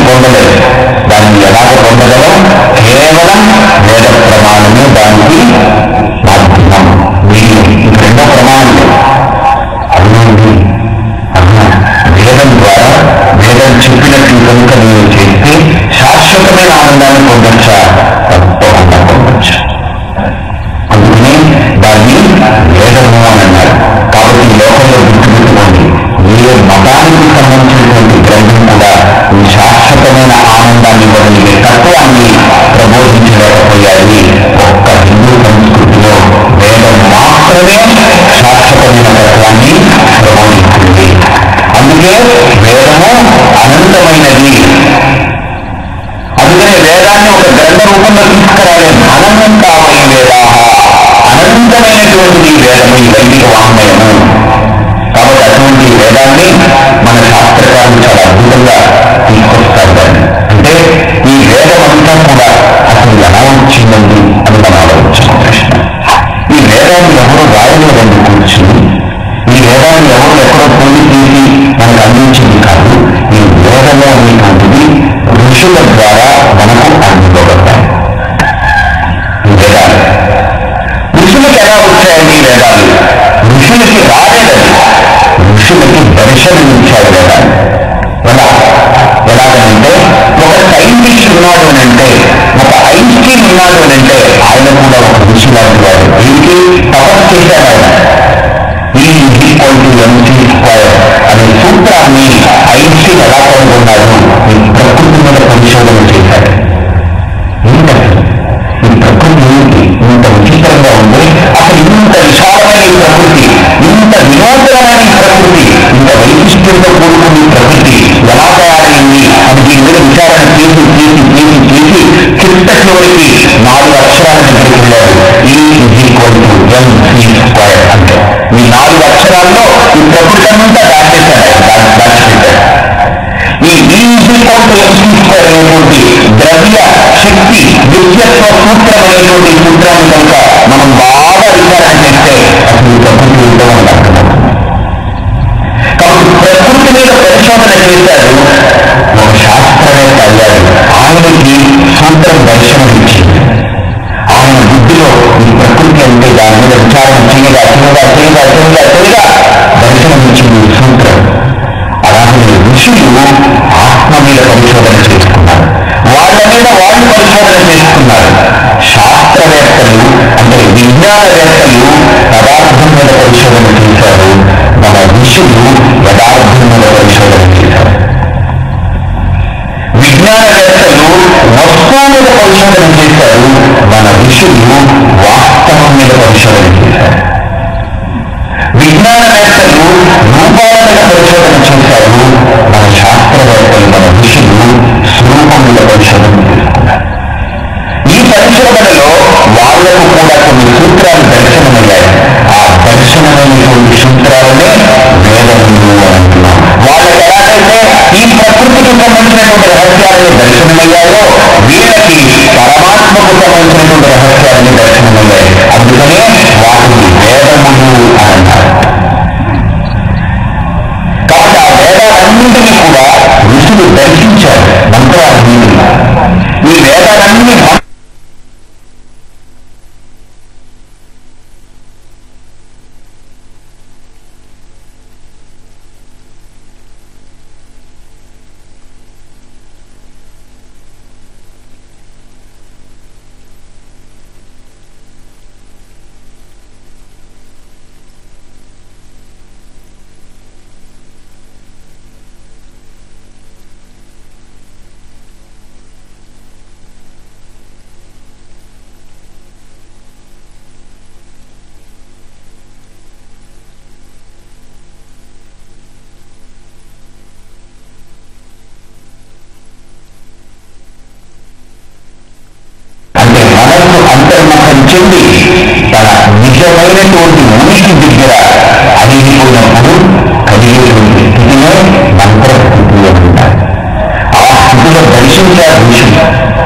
పొందలేదు దాన్ని ఎలాగ పొందగలం కేవలం వేద ప్రమాణమే దానికి మాధ్యమం వీళ్ళు ఇంక రెండో ప్రమాణం లేదు అవునండి అవునా వేదం ద్వారా వేదం చెప్పినట్లు కనుక నేను చేస్తే శాశ్వతమైన ఆనందాన్ని పొందొచ్చా తప్పకుండా పొందొచ్చు అందుకని దాన్ని వేదము అని అన్నారు కాబట్టి ఈ లోకంలో గుర్తుపెట్టుకోండి ఏ మతానికి సంబంధించినటువంటి గ్రంథం కూడా ఈ శాశ్వతమైన ఆనందాన్ని ఇవ్వగలిగే తత్వాన్ని ప్రబోధించలేకపోయాయి ఒక్క హిందూ సంస్కృతిలో వేదం మాత్రమే శాశ్వతమైన తత్వాన్ని ప్రబోధిస్తుంది అందుకే వేదము అనంతమైనది అందుకనే వేదాన్ని ఒక గ్రంథ రూపంలో తీసుకురాలేదు అనంతామై వేదా అనంతమైనటువంటిది వేదము ఈ వైదిక వాంగ్మయము కాబట్టి అటువంటి వేదాన్ని మన శాస్త్రకారులు చాలా అద్భుతంగా తీసుకొస్తారు దాన్ని అంటే ఈ వేదం అంతా కూడా అసలు ఎలా వచ్చిందండి అని మన ఆలోచించిన ప్రశ్న ఈ వేదాన్ని ఎవరు రాయలేదండి కూర్చుని ఈ వేదాన్ని ఎవరు ఎక్కడో పొంది తీసి మనకు అందించింది కాదు ఈ వేదము అనేటువంటిది ఋషుల ద్వారా మనకు అందించబడ్డాయి ఈ వేదాలు ఋషులకు ఎలా వచ్చాయండి ఈ వేదాలు ఋషులకి రాలేదండి ఋషులకి దర్శనమిచ్చాడు వేదాలు ఎలా ఎలాగనంటే ఒక సైంటిస్ట్ ఉన్నాడు అని అంటే ఒక ఐన్స్టీన్ ఉన్నాడు అని అంటే ఆయన కూడా ఒక ఋషి లాంటి వాడు దీనికి తపస్సు చేశాడు ఆయన ఈ ఈక్వల్ టు ఎంసీ స్క్వైర్ అనే సూత్రాన్ని ఐన్స్టీన్ ఎలా కనుగొన్నాడు ఈ ప్రకృతి మీద పరిశోధన చేశాడు ఏంటంటే ఈ ప్రకృతి ఏంటి ఇంత విచిత్రంగా ఉంది అసలు ఇంత విశాలమైన ఈ ప్రకృతి ఇంత వినూతనమైన ఈ ప్రకృతి ఇంత వైశిష్ట్యంతో కూడుకున్న ఈ ప్రకృతి ఎలా తయారైంది అని దీని మీద విచారణ చేసి చేసి చేసి చేసి చిట్ట చివరికి నాలుగు అక్షరాల దగ్గరికి వెళ్ళారు ఈ ఈక్వల్ టు ఎంసీ స్క్వైర్ అంటే ఈ నాలుగు అక్షరాల్లో ఈ ప్రకృతి అంతా దాచేశారు ఆయన, దా- దాచిపెట్టారు ఈ ఈజీకోట్ ఎంసీస్క్వేర్ అనేటువంటి ద్రవ్య శక్తి విద్యత్వ సూత్రం అనేటువంటి సూత్రాన్ని కనుక మనం బాగా విచారణ చేస్తే అసలు ఈ ప్రకృతి ఏంటో మనకు అర్థమవుతుంది కాబట్టి ప్రకృతి మీద పరిశోధన చేశాడు ఒక శాస్త్రవేత్త అయ్యాడు ఆయనకి సూత్రం దర్శనం ఇచ్చింది ఆయన బుద్ధిలో ఈ ప్రకృతి అంటే దాని మీద విచారణ చేయగా చేయగా చేయగా చేయగా చేయగా దర్శనం ఇచ్చింది ఈ సూత్రం అలాగే ఋషులు ఆత్మ మీద పరిశోధన చేసుకున్నారు వాళ్ళ మీద వాళ్ళు పరిశోధన చేసుకున్నారు శాస్త్రవేత్తలు అంటే విజ్ఞానవేత్తలు పదార్థం మీద పరిశోధన చేశారు మన ఋషులు యథార్థం మీద పరిశోధన చేశారు విజ్ఞానవేత్తలు వస్తువు మీద పరిశోధన చేశారు మన ఋషులు వాస్తవం మీద పరిశోధన చేశారు విజ్ఞానవేత్తలు రూపాల మీద పరిశోధన చేశారు మన శాస్త్రవేత్తలు మన ఋషులు స్వరూపం మీద పరిశోధన చేసుకున్నారు ఈ పరిశోధనలో వాళ్లకు కూడా కొన్ని సూత్రాలు దర్శనమయ్యాయి ఆ దర్శనమైనటువంటి సూత్రాలనే వేదములు అని అంటున్నాం వాళ్ళకి ఎలాగైతే ఈ ప్రకృతికి సంబంధించినటువంటి రహస్యాలని దర్శనమయ్యాయో వీళ్ళకి పరమాత్మకు సంబంధించినటువంటి రహస్యాలని దర్శనమయ్యాయి అందుకనే వాటిని వేదములు అని అన్నారు కాబట్టి ఆ వేదాలన్నింటినీ కూడా ఋషులు దర్శించారు మంత్రాలన్నింటినీ ఈ వేదాలన్నీ మన- అంటే మనస్సు అంతర్ముఖం చెంది తన నిజమైనటువంటి ఉనికి దగ్గర అడిగిపోయినప్పుడు కలిగేటువంటి స్థితినే మంత్రస్థితి అని ఉంటారు ఆ స్థితిలో దర్శించారు ఋషులు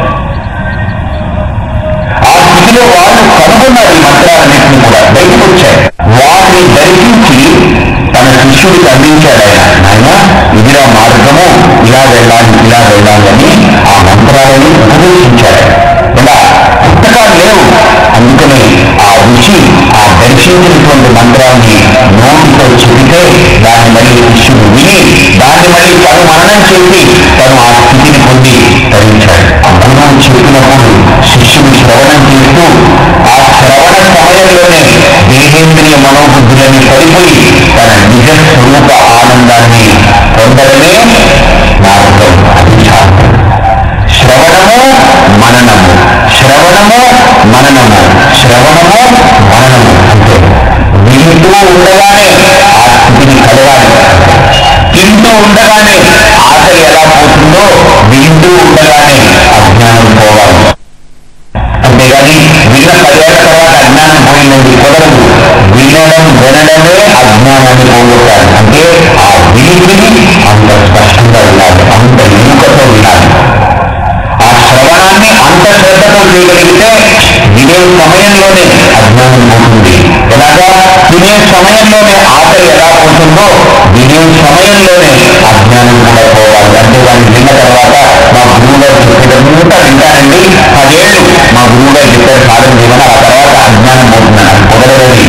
ఆ స్థితిలో వాళ్ళు కనుగొన్నారు ఈ మంత్రాలన్నింటినీ కూడా బయటకు వచ్చాయి వాటిని దర్శించి తన శిష్యుడికి అందించాడు ఆయన ఆయన ఇదిరా మార్గము ఇలా వెళ్ళాలి ఇలా వెళ్ళాలి అని ఆ మంత్రాలని ఉపదేశించాడు ఇలా పుస్తకాలు లేవు అందుకని ఆ ఋషి ఆ దర్శించినటువంటి మంత్రాన్ని నోటితో చెబితే దాన్ని మళ్ళీ శిష్యుడు విని దాన్ని మళ్ళీ తను మననం చేసి తను ఆ స్థితిని పొంది ధరించాడు ఆ మననం చెప్పినప్పుడు శిష్యుడు శ్రవణం చేస్తూ ఆ శ్రవణ సమయంలోనే దేహేంద్రియ మనోబుద్ధులని పడిపోయి తన నిజ స్వరూప ఆనందాన్ని పొందడమే మార్గం అది శాస్త్రం శ్రవణము మననము శ్రవణము మననము శ్రవణము మననము అంటే వింటూ ఉండగానే ఆ స్థితిని కలగాలి తింటూ ఉండగానే ఆకలి ఎలా పోతుందో వింటూ ఉండగానే అజ్ఞానం పోవాలి అంతేగాని విన్న పదేళ్ల తర్వాత అజ్ఞానం పోయిందండి కుదరదు వినడం వినడమే అజ్ఞానాన్ని పోగొట్టాలి అంటే ఆ వినికిని అంత స్పష్టంగా వినాలి అంత ఎన్నికతో వినాలి ఆ శ్రవణాన్ని అంత శ్రద్ధతో చేయగలిగితే వినే సమయంలోనే అజ్ఞానం పోతుంది ఎలాగా తినే సమయంలోనే ఆకలి ఎలా పోతుందో వినే సమయంలోనే అజ్ఞానం కూడా పోవాలి అంటే దాన్ని విన్న తర్వాత మా గురువు గారు చెప్పేటంతా వింటానండి పదేళ్ళు మా గురువు గారు చెప్పారు సాధన చేయమని ఆ తర్వాత అజ్ఞానం పోతున్నాను అది కుదరదని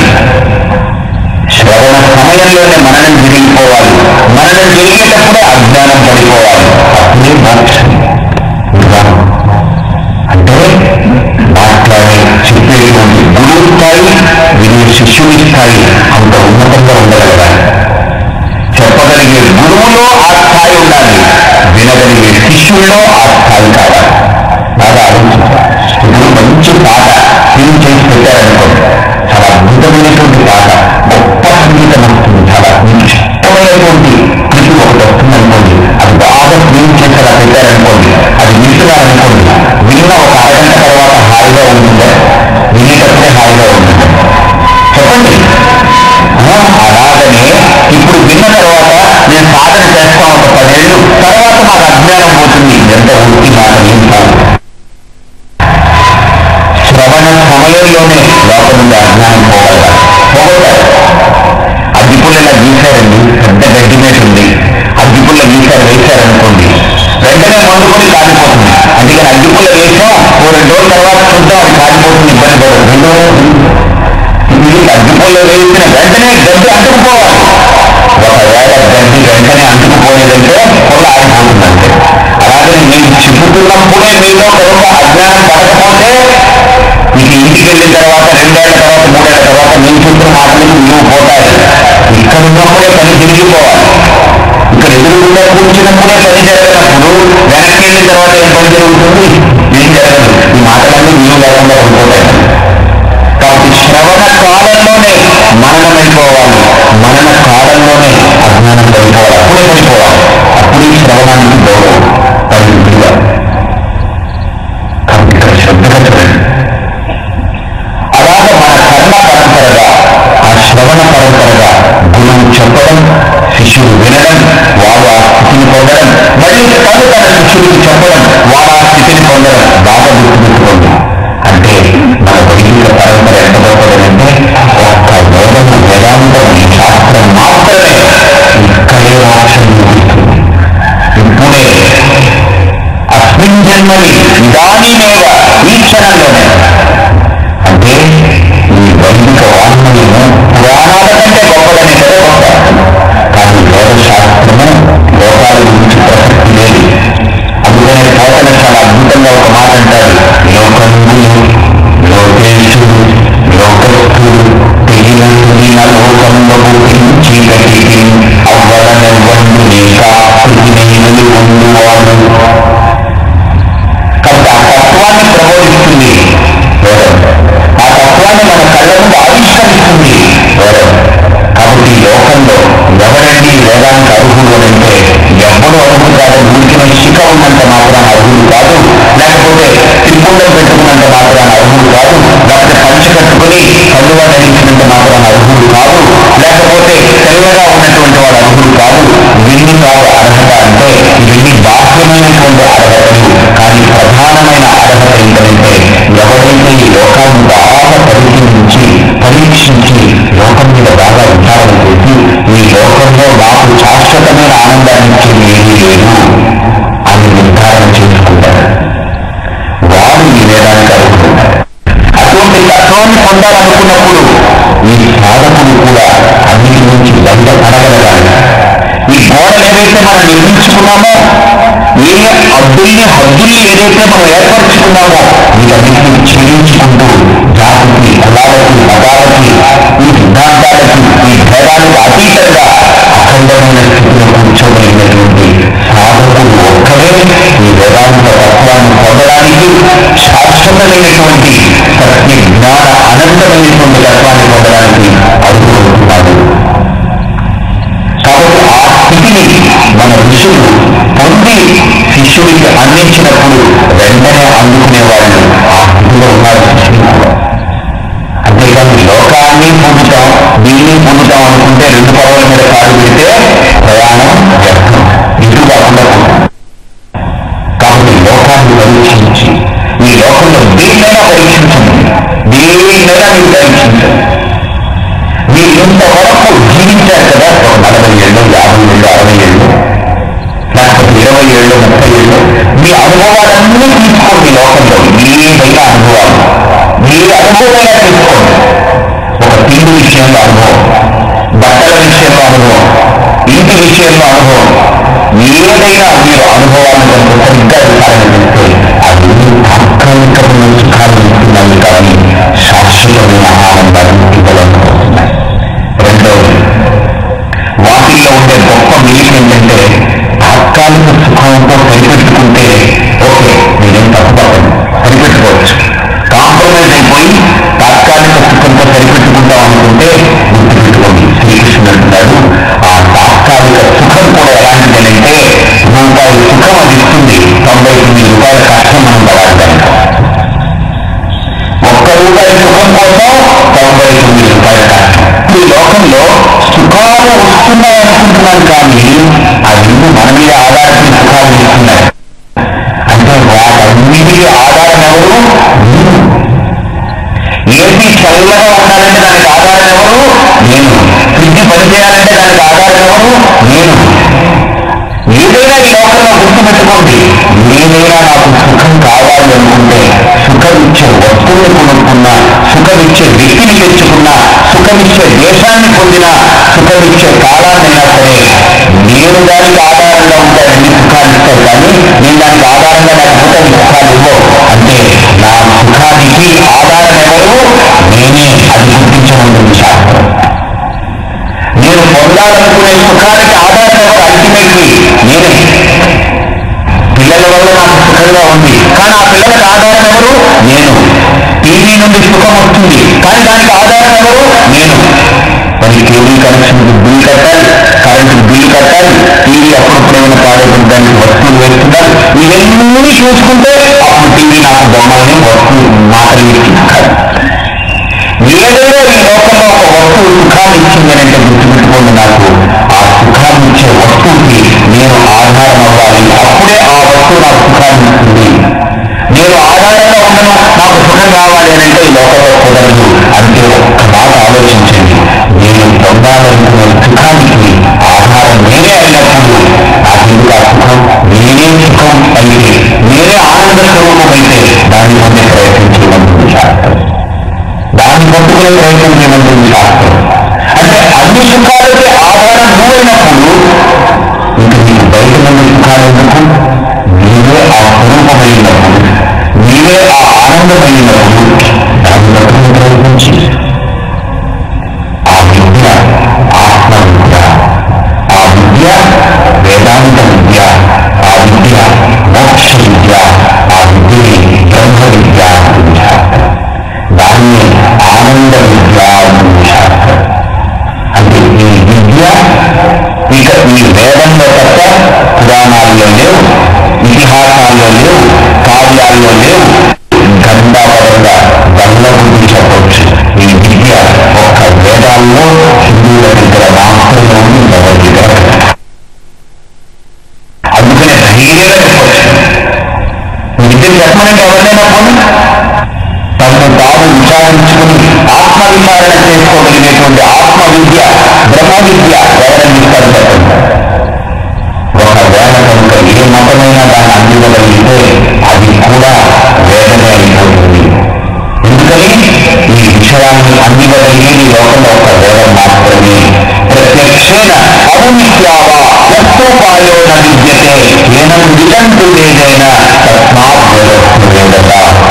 శ్రవణ సమయంలోనే మననం జరిగిపోవాలి మననం జరిగేటప్పుడే అజ్ఞానం పడిపోవాలి అప్పుడే మోక్షం విధానం అంటే మాట్లాడే చెప్పేటువంటి గురువు స్థాయి వినే శిష్యుడి స్థాయి అంత ఉన్నతంగా ఉండగలగాలి చెప్పగలిగే గురువులో ఆ స్థాయి ఉండాలి వినగలిగే శిష్యుల్లో ఆ స్థాయి కావాలి బాగా ఆలోచించాలి ఇప్పుడు మంచి పాట ఫిల్మ్ చేసి పెట్టారనుకోండి చాలా అద్భుతమైనటువంటి పాట గొప్ప సంగీతం వస్తుంది చాలా మీకు ఇష్టమైనటువంటి క్లిప్ ఒకటి వస్తుంది అనుకోండి అది బాగా ఫిల్మ్ చేసి అలా పెట్టారనుకోండి అది వింటున్నారనుకోండి విన్న ఒక అరగంట తర్వాత హాయిగా ఉంటుందా వినేటప్పుడే హాయిగా ఉంటుందా చెప్పండి ఆ, అలాగనే ఇప్పుడు విన్న తర్వాత నేను సాధన చేస్తాం ఒక పదేళ్ళు తర్వాత మాకు అజ్ఞానం పోతుంది ఎంత ఉత్తి మాట ఏం కాదు శ్రవణ సమయంలోనే లోపల నుండి అజ్ఞానం పోవాలి పోగొట్టారు అగ్గిపుల్ల గీశారండి పెద్ద గడ్డి మీద ఉంది అగ్గిపుల్ల గీశారు వేశారనుకోండి వెంటనే మండుకొని కాలిపోతుంది అందుకని అగ్గిపుల్ల వేసాం ఓ రెండు రోజుల తర్వాత చూద్దాం అది కాలిపోతుంది ఇబ్బంది పడదు రెండు రోజులు ఇది అగ్గిపుల్ల వేసిన వెంటనే గడ్డి అంటుకుపోవాలి ఒకవేళ గడ్డి వెంటనే అంటుకుపోయేదంటే పొల్ల ఆగిపోతుందంటే అలాగే నేను చెబుతున్నప్పుడే మీలో కనుక అజ్ఞానం పడకపోతే ఇక ఇంటికి వెళ్ళిన తర్వాత రెండేళ్ల తర్వాత మూడేళ్ల తర్వాత నేను చెప్పిన మాటలకు నువ్వు పోతాయి ఇక్కడ ఉన్నప్పుడే పని తిరిగిపోవాలి ఇక్కడ ఎదురుగుండా కూర్చున్నప్పుడే పని జరగనప్పుడు వెనక్కి వెళ్ళిన తర్వాత ఏం పని జరుగుతుంది ఏం జరగదు ఈ మాటలన్నీ నీవు లేకుండా పడిపోతాయి కాబట్టి శ్రవణ కాలంలోనే మరణమైపోవాలి మరణ కాలంలోనే అజ్ఞానం పడిపోవాలి అప్పుడే పడిపోవాలి అప్పుడే శ్రవణానికి గౌరవం పది విలువ కాబట్టి ఇక్కడ శ్రద్ధగా చూడండి అలాగే మన కర్మ పరంపరగా ఆ శ్రవణ పరంపరగా గురువు చెప్పడం శిష్యుడు వినడం వాడు ఆ స్థితిని పొందడం మళ్ళీ తను తన శిష్యుడికి చెప్పడం వాడు ఆ స్థితిని పొందడం బాగా గుర్తుపెట్టుకోండి అంటే మన వైదిక పరంపర ఎంత గొప్పదంటే ఒక్క వేదం వేదాంతం ఈ శాస్త్రం మాత్రమే ఇక్కడే మోక్షం చూపిస్తుంది ఇప్పుడే అస్మిన్ జన్మని ఇదానీమేవ ఈ క్షణంలోనే అంటే ఈ వైదిక వాంగ్మయము పురాణాల కంటే గొప్పదని కదా గొప్ప కానీ వేద శాస్త్రము లోకాల గురించి ప్రసక్తి లేదు అందుకనే పోతన చాలా అద్భుతంగా ఒక మాట అంటారు లోకంబులు లోకేశుడు లోకస్థుడు తెలియని లోకంబు చీకటికి అవ్వడనెవ్వండు లేక పృథివీనులు ఉండువాడు కాబట్టి ఆ తత్వాన్ని ప్రబోధిస్తుంది వేదం ఆ తత్వాన్ని మన కళ్ళ ముందు ఆవిష్కరిస్తుంది వేదం కాబట్టి ఈ లోకంలో ఎవరండి వేదానికి అర్హుడు అని అంటే ఎవ్వడు అర్హుడు కాదు ఊరికిన శిఖ ఉన్నంత మాత్రాన అర్హుడు కాదు లేకపోతే త్రిపుండం పెట్టుకున్నంత మాత్రాన అర్హుడు కాదు లేకపోతే పంచ కట్టుకుని కళ్ళువ ధరించినంత మాత్రాన అర్హుడు కాదు లేకపోతే తెల్లగా ఉన్నటువంటి వాడు అర్హుడు కాదు ఇవన్నీ కాదు అర్హత అంటే ఇవన్నీ బాహ్యమైనటువంటి అర్హతలు కానీ ప్రధానమైన అర్హత ఏంటంటే ఎవరైతే ఈ లోకాన్ని బాగా పరిశీలించి పరీక్షించి లోకం మీద బాగా విచారణ చేసి ఈ లోకంలో తత్వాన్ని పొందాలనుకున్నప్పుడు ఈ సాధకుడు కూడా అన్నిటి నుంచి బయట పడగలగాలి ఈ గోడలు ఏవైతే మనం నిర్మించుకున్నామో ఏ అద్దుల్ని హద్దుల్ని ఏదైతే మనం ఏర్పరచుకున్నామో వీటన్నిటిని ఛేదించుకుంటూ జాతికి కులాలకి మతాలకి ఈ సిద్ధాంతాలకి ఈ భేదాలకు అతీతంగా అఖండమైన స్థితిలో కూర్చోగలిగినటువంటి సాధకుడు ఒక్కడే ఈ వేదాంత తత్వాన్ని పొందడానికి శాశ్వతమైనటువంటి సత్య జ్ఞాన అనంతమైనటువంటి తత్వాన్ని పొందడానికి అడుగుతున్నాడు కాబట్టి ఆ స్థితిని మన ఋషులు పొంది శిష్యుడికి అందించినప్పుడు వెంటనే అందుకునే వాళ్ళు ఆ స్థితిలో ఉన్నారు శిష్యులు కూడా అంతేకాని లోకాన్ని పొందుతాం దీన్ని పొందుతాం అనుకుంటే రెండు పర్వాల మీద కాలు పెడితే ప్రయాణం వ్యర్థం ఇటు కాకుండా పోతాం కాబట్టి లోకాన్ని పరీక్షించి ఈ లోకంలో దేన్నైనా పరీక్షించండి దేన్నైనా మీరు పరీక్షించండి మీరు ఇంతవరకు జీవించారు కదా ఒక నలభై ఏళ్ళు యాభై ఏళ్ళు అరవై ఏళ్ళు లేకపోతే ఇరవై ఏళ్ళు ముప్పై ఏళ్ళు మీ అనుభవాలన్నీ తీసుకోండి లోకంలో ఏదైనా అనుభవాలు ఏ అనుభవమైనా తీసుకోండి ఒక తిండి విషయంలో అనుభవం బట్టల విషయంలో అనుభవం ఇంటి విషయంలో అనుభవం ఏదైనా మీరు అనుభవాలను కనుక సరిగ్గా విచారణ చేస్తే అది తాత్కాలికమైన సుఖాలు ఇస్తున్నాయి కానీ శాశ్వతమైన ఆనందాన్ని ఇవ్వలేకపోతున్నాయి రెండవది వాటిల్లో ఉండే గొప్ప మెలిక ఏంటంటే తాత్కాలిక సుఖంతో సరిపెట్టుకుంటే ఓకే నేనేం తప్పుపడను సరిపెట్టుకోవచ్చు కాంప్రమైజ్ అయిపోయి తాత్కాలిక సుఖంతో సరిపెట్టుకుంటాం అనుకుంటే గుర్తుపెట్టుకోండి శ్రీకృష్ణుడు అంటున్నాడు ఆ తాత్కాలిక సుఖం కూడా ఎలాంటిదేనంటే రూపాయి సుఖం అది ఇస్తుంది తొంభై తొమ్మిది రూపాయల కష్టం మనం పడాలి కనుక ఒక్క రూపాయి సుఖం కోసం తొంభై తొమ్మిది రూపాయల కష్టం ఈ లోకంలో సుఖాలు వస్తున్నాయి అనుకుంటున్నాం కానీ అవి మన మీద ఆధారపడి సుఖాలు ఇస్తున్నాయి అంటే వాటన్నిటికీ ఆధారం ఎవరు నేను. ఏది చల్లగా ఉండాలంటే దానికి ఆధారం ఎవరు నేను ఫ్రిడ్జ్ పనిచేయాలంటే దానికి ఆధారం ఎవరు నేను ఏదైనా ఈ లోకంలో గుర్తుపెట్టుకోండి ఏదైనా నాకు సుఖం కావాలి అనుకుంటే సుఖమిచ్చే వస్తువుని కొనుక్కున్నా సుఖమిచ్చే వ్యక్తిని తెచ్చుకున్నా సుఖమిచ్చే దేశాన్ని పొందినా సుఖమిచ్చే కాలాన్నైనా సరే నేను దానికి ఆధారంగా ఉంటే అన్ని సుఖాలు ఇస్తాను కానీ నేను దానికి ఆధారంగా లేకపోతే అన్ని సుఖాలు ఇవ్వవు అంటే నా సుఖానికి ఆధారం ఎవరు నేనే అది గుర్తించమంటుంది శాస్త్రం నేను పొందాలనుకునే సుఖానికి ఆధారం ఎవరు అల్టిమేట్లీ నేనే పిల్లల వల్ల నాకు సుఖంగా ఉంది కానీ ఆ పిల్లలకు ఆధారం ఎవరు నేను టీవీ నుండి సుఖం వస్తుంది కానీ దానికి ఆధారం ఎవరు నేను మరి కేబుల్ కనెక్షన్ బిల్ కట్టాలి కరెంటు బిల్ కట్టాలి టీవీ అప్పుడప్పుడు ఏమైనా పాడైపోయిన దానికి వస్తువులు వేస్తున్నారు ఇవన్నీ చూసుకుంటే అప్పుడు టీవీ నాకు బొమ్మల్ని వస్తువు మాటలు ఇస్తుంది ఏదైనా ఈ లోకంలో ఒక వస్తువు సుఖాన్ని ఇచ్చింది అంటే గుర్తుపెట్టుకోండి నాకు ఆ సుఖాన్ని ఇచ్చే వస్తువుకి నేను ఆధారం అవ్వాలి అప్పుడే ఆ వస్తువు నాకు సుఖాన్ని ఇస్తుంది నేను ఆధారంగా ఉండను నాకు సుఖం కావాలి అని అంటే ఈ లోకంలో కుదరదు అంటే ఒక్క మాట ఆలోచించండి నేను పొందాలనుకునే సుఖానికి ఆధారం నేనే అయినప్పుడు నాకెందుకు ఆ సుఖం నేనే సుఖం అయితే నేనే ఆనంద స్వరూపం అయితే దాన్ని పొందే ప్రయత్నం చేయమంటుంది శాస్త్రం దాన్ని పట్టుకునే ప్రయత్నం చేయమంటుంది శాస్త్రం అంటే అన్ని సుఖాలకి ఆధారం నువ్వైనప్పుడు ఇంక నీకు బయట నుండి సుఖాలు ఎందుకు నీవే ఆ స్వరూపమైనప్పుడు నీవే ఆ ఆనందమైనప్పుడు దాన్ని పట్టుకునే ప్రయత్నించి ఆ విద్య ఆత్మ విద్య ఆ విద్య వేదాంత విద్య ఆ విద్య మోక్ష విద్య ఆ విద్యని బ్రహ్మ విద్య అంటుంది శాస్త్రం దాన్ని ఆనంద విద్య అంటుంది శాస్త్రం అంటే ఈ విద్య ఇక ఈ వేదంలో తప్ప పురాణాల్లో లేవు ఇతిహాసాల్లో లేవు కావ్యాల్లో లేవు గండాపరంగా గంగ గురించి చెప్పవచ్చు ఈ విద్య ఒక్క వేదాల్లో హిందువుల దగ్గర మాత్రమే ఉంది ఎవరి దగ్గర లేదు. అందుకనే ధైర్యంగా చెప్పవచ్చు విద్య చెప్పమంటే ఎవరినైనా పోనీ తనను తాను విచారించుకుని ఆత్మ విచారణ చేసుకోగలిగేటువంటి ఆత్మ విద్య బ్రహ్మ విద్య ఎవరైనా ఇస్తారు చెప్పండి ఒకవేళ కనుక ఏ మతమైనా దాన్ని అందివ్వగలిగితే అది కూడా వేదనే అయిపోతుంది ఎందుకని ఈ ఏదైనా తస్మాత్ వేదస్సు వేదత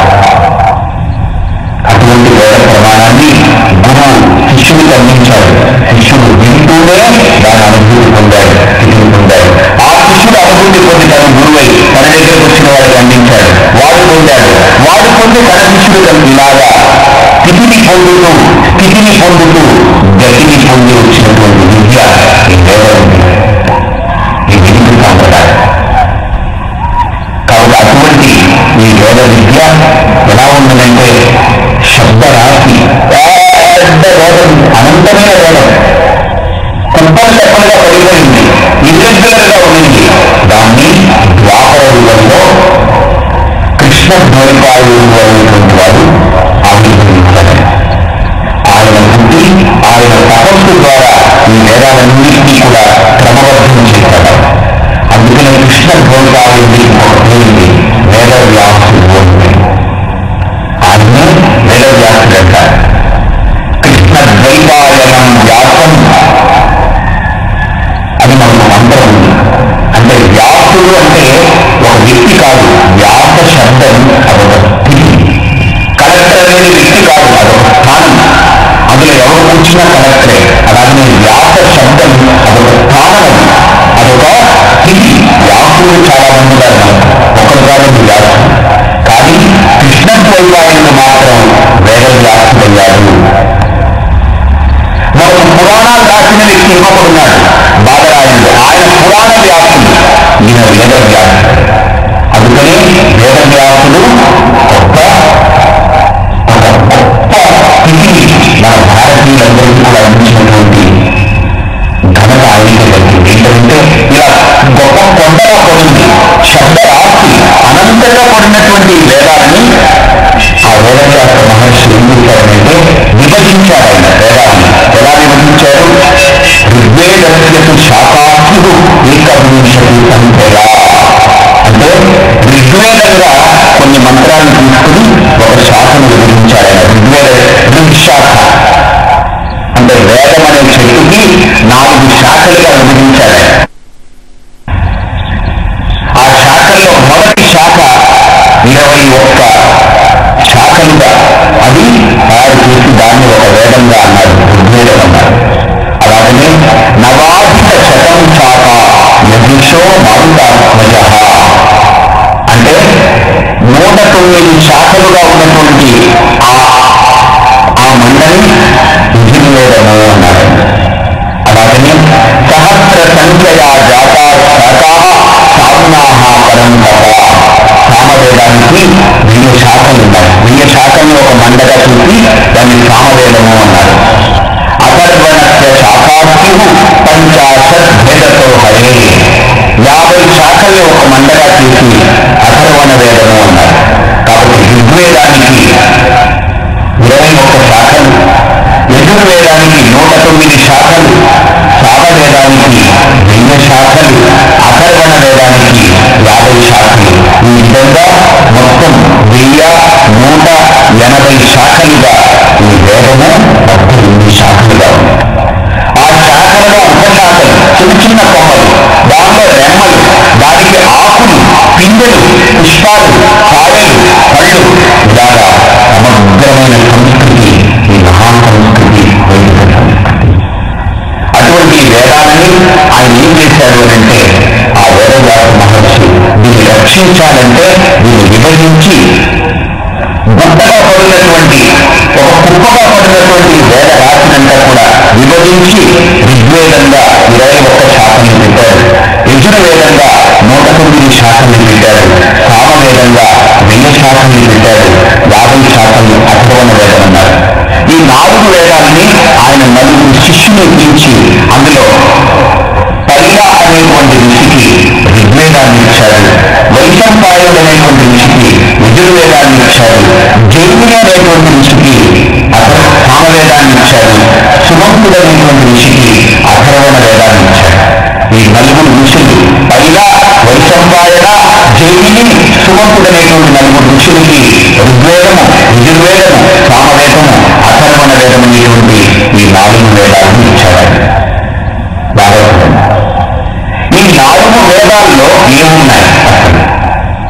అటువంటి వేద ప్రమాణాన్ని గురువు శిష్యుడికి అందించాడు శిష్యుడు వింటూనే దాని అనుభూతి పొందాడు స్థితిని పొందాడు ఆ శిష్యుడు అనుభూతి పొంది తన గురువై తన దగ్గరకు వచ్చిన వాడికి అందించాడు వాడు పొందాడు వాడు పొంది తన శిష్యుడు తనకు ఇలాగా స్థితిని పొందుతూ స్థితిని పొందుతూ గతిని పొంది వచ్చినటువంటి విద్య ఈ వేదం ఈ విధి సాంప్రదాయం కాబట్టి అటువంటి ఈ వేద విద్య ఎలా ఉందంటే శబ్దరాశి పెద్ద వేదం అనంతమైన వేదం కుప్పలు చెప్పలుగా పడిపోయింది ఇర్రెగ్యులర్ గా ఉండింది దాన్ని ద్వాపర యుగంలో కృష్ణ ద్వైపాయుడు అనేటువంటి వాడు ఆవిర్భవించాడు ఆయన బుద్ధి ఆయన తపస్సు ద్వారా ఈ వేదాలన్నింటినీ కూడా క్రమబద్ధం చేశాడు అందుకనే కృష్ణ ద్వైపాయుడి ఒక పేరుంది వేద వ్యాసుడు అని ఆయనే వేద వ్యాసుడు అంటారు కృష్ణ ద్వైపాయనం వ్యాసం అది మనకు మంత్రం ఉంది అంటే వ్యాసుడు అంటే ఒక వ్యక్తి కాదు వ్యాస శబ్దం అదొక స్థితి కలెక్టర్ అనేది వ్యక్తి కాదు అదొక స్థానం అందులో ఎవరు కూర్చున్నా కలెక్టరే అలాగే వ్యాస శబ్దం అదొక స్థానం అది అదొక స్థితి వ్యాసుడు చాలా మంది ఉన్నారు మనకు ఒకరు కాదు వ్యాసుడు కానీ కృష్ణ ద్వైపాయనుడు మాత్రం వేద వ్యాసుడయ్యాడు మనకు పురాణాలు రాసిన వ్యక్తి ఇంకొకడున్నాడు బాధరాయుడు ఆయన పురాణ వ్యాసుడు ఈయన వేద వ్యాసుడు అందుకని వేద వ్యాసుడు గొప్ప ఒక గొప్ప స్థితిని మన భారతీయులందరికీ కూడా అందించినటువంటి ఘనత ఆయనకే దక్కింది ఏంటంటే ఇలా గొప్ప కొండలో పడింది శబ్ద రాశి అనంతంగా పడినటువంటి ఈ వేదాన్ని ఆ వేదవ్యాస మహర్షి ఏం చేశారంటే విభజించారు ఆయన వేదాన్ని ఎలా విభజించారు ఋగ్వేదస్యకు శాఖాసుడు ఏకవింశతి సంఖ్యలా అంటే ఋగ్వేదంగా కొన్ని మంత్రాలను తీసుకుని ఒక శాఖను విభజించారు ఆయన ఋగ్వేద ఋగ్శాఖ అంటే వేదం అనే చెట్టుకి నాలుగు శాఖలుగా విభజించాడు ఆయన. ఆ శాఖల్లో మొదటి శాఖ ఇరవై ఒక్క శాఖలుగా అది తయారు చేసి దాన్ని ఒక వేదంగా అన్నారు ఋగ్వేదం అన్నారు అలాగనే నవాధిక శతం శాఖ యజుషో మారుతాత్మజ అంటే నూట తొమ్మిది శాఖలుగా ఉన్నటువంటి ఆ ఆ మండలి యజుర్వేదము అన్నారు అలాగనే సహస్ర సంఖ్యయా జాతా శాఖా సామ్నాహ పరంపర సామవేదానికి వెయ్యి శాఖలు ఉన్నాయి వెయ్యి శాఖల్ని ఒక మండగా చూసి దాన్ని సామవేదము అన్నారు అథర్వణస్య శాఖాస్యు పంచాశత్ భేదతో హరే యాభై శాఖల్ని ఒక మండగా చేసి అథర్వణ వేదము అన్నారు కాబట్టి ఋగ్వేదానికి ఇరవై ఒక్క శాఖలు యజుర్వేదానికి నూట తొమ్మిది శాఖలు సామవేదానికి వెయ్యి శాఖలు అథర్వణ వేదానికి యాభై శాఖలు ఈ విధంగా మొత్తం వెయ్యి నూట ఎనభై శాఖలుగా ఈ వేదము పద్దెనిమిది శాఖలుగా ఉంది ఆ శాఖలలో ఉపశాఖలు చిన్న చిన్న కొమ్మలు దాంట్లో రెమ్మలు దానికి ఆకులు పిందెలు పుష్పాలు కాయలు పళ్ళు ఇలాగా సమగ్రమైన సంస్కృతి ఈ మహా సంస్కృతి వైదిక సంస్కృతి అటువంటి వేదాలని ఆయన ఏం చేశారు అని అంటే ఆ వేదవ్యాస మహర్షి దీన్ని రక్షించాలంటే దీన్ని విభజించి గుట్టగా పడినటువంటి ఒక కుప్పగా పడినటువంటి వేద రాశినంతా కూడా విభజించి ఋగ్వేదంగా ఇరవై ఒక్క శాఖల్ని పెట్టారు యజుర్వేదంగా నూట తొమ్మిది శాఖల్ని పెట్టారు సామవేదంగా వెయ్యి శాఖల్ని పెట్టారు యాభై శాఖల్ని అథర్వణ వేదం అన్నారు ఈ నాలుగు వేదాలని ఆయన నలుగురు శిష్యుని పిలిచి అందులో పైలా అనేటువంటి ఋషికి ఋగ్వేదాన్ని ఇచ్చాడు వైశంపాయుడు అనేటువంటి ఋషికి యజుర్వేదాన్ని ఇచ్చాడు జైమిని అనేటువంటి ఋషికి అథర్ సామవేదాన్ని ఇచ్చాడు సుమంతుడు అనేటువంటి ఋషికి అథర్వణ వేదాన్ని ఇచ్చాడు ఈ నలుగురు ఋషులు పైలా వైశంపాయన జైమిని సుమంతుడు అనేటువంటి నలుగురు ఋషులకి ఋగ్వేదము యజుర్వేదము సామవేదము అథర్వణ వేదం అనేటువంటి ఈ నాలుగు వేదాలను ఇచ్చాడు ఆయన. బాగా ఈ నాలుగు వేదాల్లో ఏమున్నాయి అసలు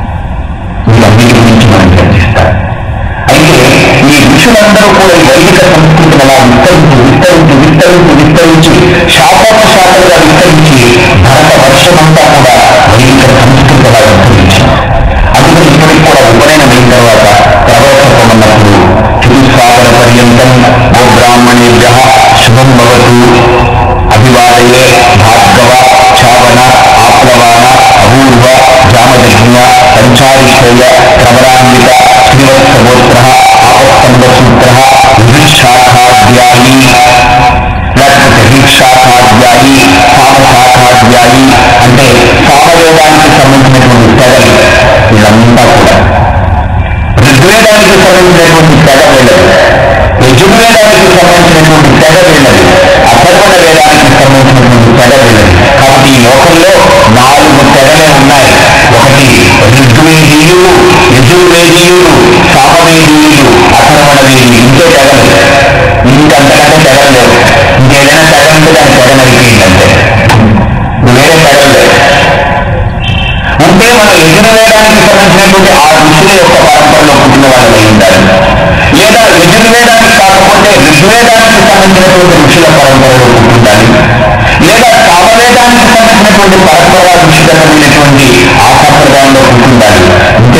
అందరూ కూడా ఈ వైదిక సంస్కృతిని అలా విస్తరించి విస్తరించి విస్తరించి విస్తరించి శాఖోపశాఖలుగా విస్తరించి భరత వర్షమంతా కూడా వైదిక సంస్కృతి అలా విస్తరించింది అందుకని ఇప్పటికి కూడా ఉపనయనం అయిన తర్వాత ప్రవర్తకం ఉన్నప్పుడు చతుస్సాగర పర్యంతం ఓ బ్రాహ్మణేభ్య శుభం భవతు అభివాదయే భార్గవ చావన ఆప్లవాన అపూర్వ జామదగ్న్య పంచారిశ్రయ ప్రవరాన్విత శ్రీవత్సగోత్ర ఆపస్తంభ సూత్ర విదుశాఖాధ్యాయీ లేకపోతే వీక్షాఖాధ్యాయి సామశాఖాధ్యాయి అంటే సామవేదానికి సంబంధించినటువంటి తెగలు వీళ్ళంతా కూడా ఋగ్వేదానికి సంబంధించినటువంటి తెగ వీళ్ళది యజుర్వేదానికి సంబంధించినటువంటి తెగ వీళ్ళది అథర్వణ వేదానికి సంబంధించినటువంటి తెగ వీళ్ళది కాబట్టి ఈ లోకంలో నాలుగు తెగలే ఉన్నాయి ఒకటి ఋగ్వేదీయులు యజుర్వేదీయులు సామవేదీయులు అథర్వణ వేదీయులు ఇంకే తెగలు ఇంకంతకంటే తెగలు లేవు ఇంకేదైనా తెగ ఉంటే దాని తెగ నరికేయండి వేరే తెగలు లేవు ఉంటే మన యజుర్వేదానికి సంబంధించినటువంటి ఆ ఋషుల యొక్క పరంపరలో పుట్టిన వాళ్ళు అయి ఉండాలి లేదా యజుర్వేదానికి కాకపోతే ఋగ్వేదానికి సంబంధించినటువంటి ఋషుల పరంపరలో పుట్టుండాలి లేదా సామవేదానికి సంబంధించినటువంటి పరంపర ఋషులకు వెళ్ళినటువంటి ఆ సంప్రదాయంలో పుట్టుండాలి